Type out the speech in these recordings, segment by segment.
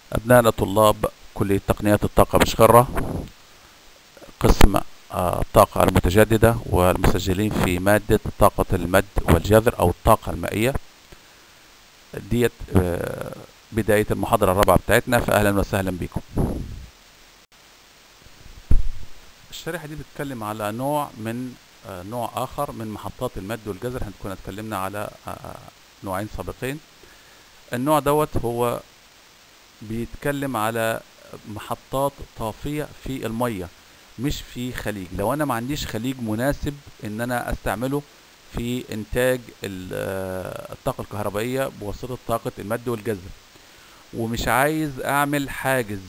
أبنائنا طلاب كلية تقنيات الطاقة بشخرة قسم آه، الطاقة المتجددة والمسجلين في مادة طاقة المد والجذر أو الطاقة المائية ديت آه، بداية المحاضرة الرابعة بتاعتنا فأهلا وسهلا بكم الشريحة دي بتتكلم على نوع من آه، نوع آخر من محطات المد والجذر احنا كنا اتكلمنا على آه، آه، نوعين سابقين النوع دوت هو بيتكلم على محطات طافية في المية مش في خليج لو انا ما عنديش خليج مناسب ان انا استعمله في انتاج ال- آه، الطاقة الكهربائية بواسطة طاقة المد والجذر ومش عايز اعمل حاجز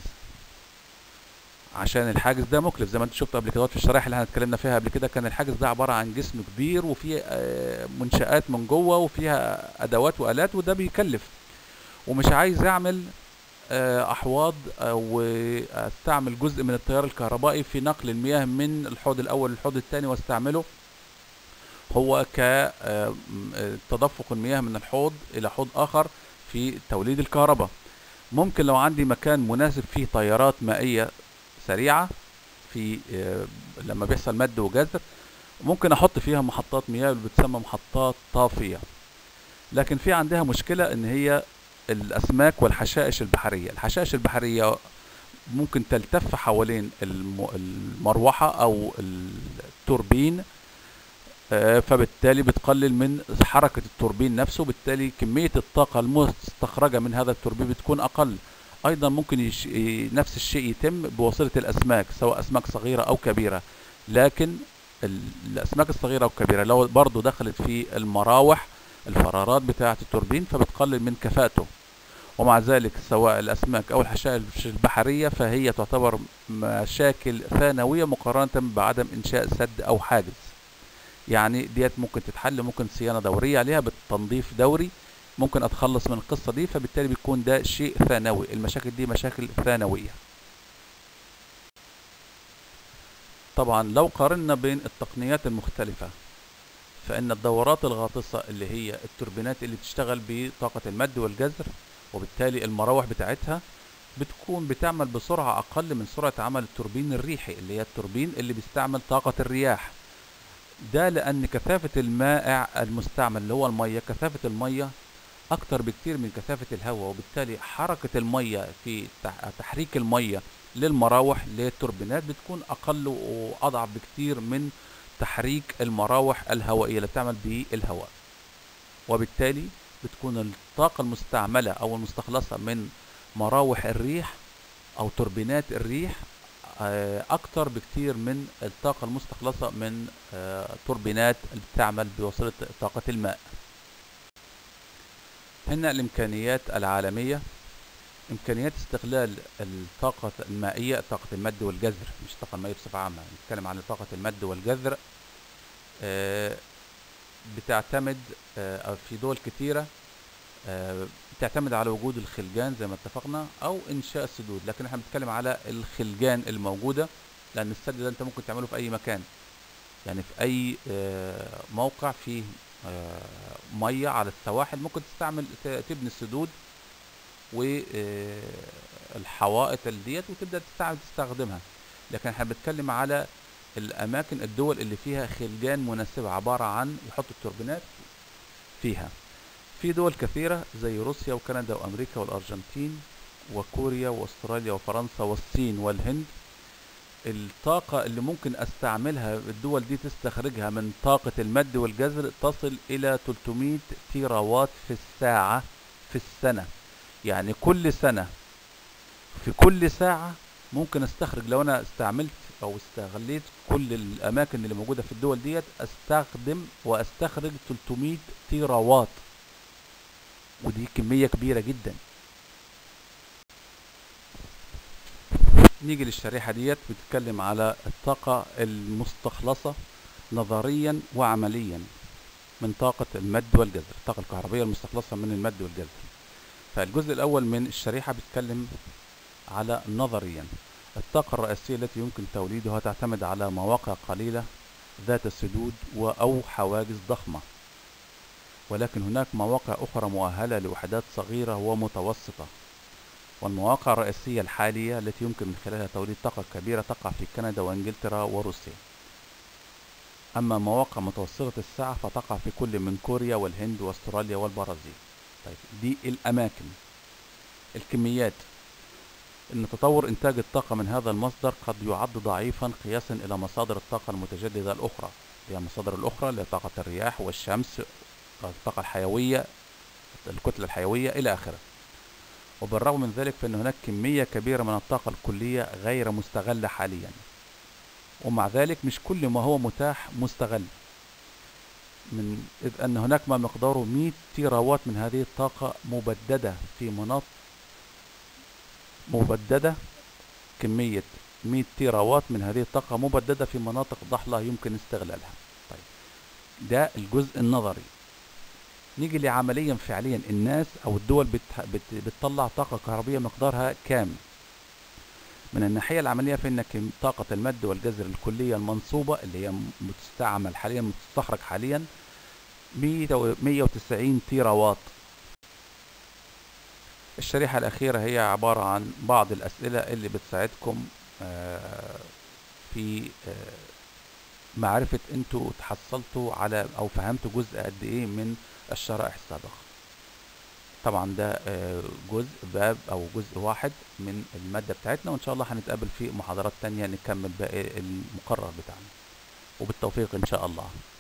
عشان الحاجز ده مكلف زي ما انت شفت قبل كده في الشرائح اللي احنا اتكلمنا فيها قبل كده كان الحاجز ده عبارة عن جسم كبير وفيه آه، منشآت من جوه وفيها ادوات والات وده بيكلف ومش عايز اعمل آه، احواض آه، واستعمل جزء من التيار الكهربائي في نقل المياه من الحوض الاول للحوض الثاني واستعمله هو ك آه، م- آه، تدفق المياه من الحوض الى حوض اخر في توليد الكهرباء ممكن لو عندي مكان مناسب فيه تيارات مائية سريعة في آه، لما بيحصل مد وجزر ممكن احط فيها محطات مياه اللي بتسمى محطات طافية لكن في عندها مشكلة ان هي الاسماك والحشائش البحرية الحشائش البحرية ممكن تلتف حوالين الم- المروحة او التوربين آه، فبالتالي بتقلل من حركة التوربين نفسه بالتالي كمية الطاقة المستخرجة من هذا التوربين بتكون أقل أيضا ممكن يش... ي- نفس الشيء يتم بواسطة الأسماك سواء أسماك صغيرة أو كبيرة لكن ال- الأسماك الصغيرة أو الكبيرة لو برضو دخلت في المراوح الفرارات بتاعة التوربين فبتقلل من كفاءته ومع ذلك سواء الأسماك أو الحشائش البحرية فهي تعتبر مشاكل ثانوية مقارنة بعدم إنشاء سد أو حاجز يعني ديت ممكن تتحل ممكن صيانة دورية عليها بالتنظيف دوري ممكن اتخلص من القصة دي فبالتالي بيكون ده شيء ثانوي المشاكل دي مشاكل ثانوية طبعا لو قارنا بين التقنيات المختلفة فإن الدورات الغاطسة اللي هي التوربينات اللي بتشتغل بطاقة المد والجزر وبالتالي المراوح بتاعتها بتكون بتعمل بسرعة أقل من سرعة عمل التوربين الريحي اللي هي التوربين اللي بيستعمل طاقة الرياح ده لأن كثافة المائع المستعمل اللي هو المية كثافة المية أكتر بكتير من كثافة الهواء وبالتالي حركة المية في تح- تحريك المية للمراوح للتوربينات بتكون أقل وأضعف بكتير من تحريك المراوح الهوائية اللي بتعمل بالهواء وبالتالي بتكون الطاقة المستعملة أو المستخلصة من مراوح الريح أو توربينات الريح آه، أكتر بكتير من الطاقة المستخلصة من آه، توربينات اللي بتعمل بواسطة طاقة الماء هنا الإمكانيات العالمية إمكانيات استغلال الطاقة المائية طاقة المد والجذر مش الطاقة المائية بصفة عامة نتكلم عن طاقة المد والجذر آه، بتعتمد آه، أو في دول كتيرة آه، بتعتمد على وجود الخلجان زي ما اتفقنا او انشاء السدود لكن احنا بنتكلم على الخلجان الموجوده لان السد ده انت ممكن تعمله في اي مكان يعني في اي آه، موقع فيه آه، ميه على السواحل ممكن تستعمل ت- تبني السدود والحوائط ديت وتبدا تستعمل تستخدمها لكن احنا بنتكلم على الاماكن الدول اللي فيها خلجان مناسبه عباره عن يحطوا التوربينات فيها في دول كثيرة زي روسيا وكندا وأمريكا والأرجنتين وكوريا وأستراليا وفرنسا والصين والهند الطاقة اللي ممكن أستعملها الدول دي تستخرجها من طاقة المد والجزر تصل إلى 300 تيرا وات في الساعة في السنة يعني كل سنة في كل ساعة ممكن استخرج لو انا استعملت او استغليت كل الاماكن اللي موجودة في الدول ديت استخدم واستخرج 300 تيرا وات ودي كمية كبيرة جدا نيجي للشريحة ديت بتتكلم على الطاقة المستخلصة نظريا وعمليا من طاقة المد والجزر الطاقة الكهربائية المستخلصة من المد والجزر فالجزء الأول من الشريحة بيتكلم على نظريا الطاقة الرئيسية التي يمكن توليدها تعتمد على مواقع قليلة ذات سدود و- أو حواجز ضخمة ولكن هناك مواقع أخرى مؤهلة لوحدات صغيرة ومتوسطة والمواقع الرئيسية الحالية التي يمكن من خلالها توليد طاقة كبيرة تقع في كندا وإنجلترا وروسيا أما مواقع متوسطة السعة فتقع في كل من كوريا والهند واستراليا والبرازيل طيب دي الأماكن الكميات إن تطور إنتاج الطاقة من هذا المصدر قد يعد ضعيفا قياسا إلى مصادر الطاقة المتجددة الأخرى هي المصادر الأخرى اللي هي طاقة الرياح والشمس الطاقة الحيوية الكتلة الحيوية إلى آخره وبالرغم من ذلك فإن هناك كمية كبيرة من الطاقة الكلية غير مستغلة حاليا ومع ذلك مش كل ما هو متاح مستغل من إذ أن هناك ما مقداره 100 تيراوات من هذه الطاقة مبددة في مناطق مبددة كمية 100 تيراوات من هذه الطاقة مبددة في مناطق ضحلة يمكن استغلالها طيب ده الجزء النظري نيجي لعمليا فعليا الناس او الدول بت... بت... بتطلع طاقة كهربية مقدارها كام من الناحية العملية فإن طاقة المد والجزر الكلية المنصوبة اللي هي مستعمل حاليا مستخرج حاليا 190 تيرا واط الشريحة الأخيرة هي عبارة عن بعض الأسئلة اللي بتساعدكم في معرفة انتوا تحصلتوا على أو فهمتوا جزء قد إيه من الشرائح السابقة طبعا ده جزء باب او جزء واحد من المادة بتاعتنا وان شاء الله هنتقابل في محاضرات تانية نكمل باقي المقرر بتاعنا وبالتوفيق ان شاء الله